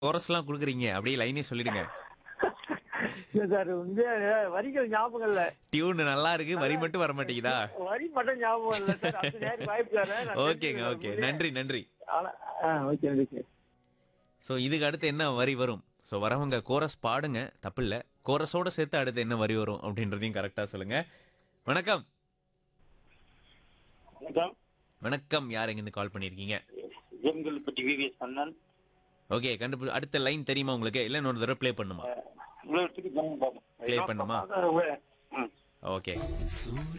கோரஸ்லாம் குடுக்குறீங்க அப்படியே லைனே சொல்லிடுங்க இல்ல சார் வந்து வரிகள் ஞாபகம் இல்ல டியூன் நல்லா இருக்கு வரி மட்டும் வர மாட்டேங்குதா வரி மட்டும் ஞாபகம் இல்ல சார் அந்த நேரம் வாய்ப்பு தரேன். நான் ஓகேங்க ஓகே தெரிஞ்சுக்கிறேன். நன்றி நன்றி ஆனா- ஆ, ஓகே நன்றி சார் ஸோ இதுக்கு அடுத்து என்ன வரி வரும் ஸோ வரவங்க கோரஸ் பாடுங்க தப்பில்ல கோரஸோட சேர்த்து அடுத்து என்ன வரி வரும் அப்படின்றதையும் கரெக்டா சொல்லுங்க வணக்கம் வணக்கம் வணக்கம் யார் எங்கிருந்து கால் பண்ணிருக்கீங்க ஜெம்கல்பட்டி விவிஎஸ் கண்ணன் ஓகே கண்டுபிடி அடுத்த லைன் தெரியுமா உங்களுக்கு இல்ல இன்னொரு தடவை ப்ளே பண்ணுமா உலகத்துக்கு ஜெம் பாபு ப்ளே பண்ணுமா ம் ஓகே சூரிய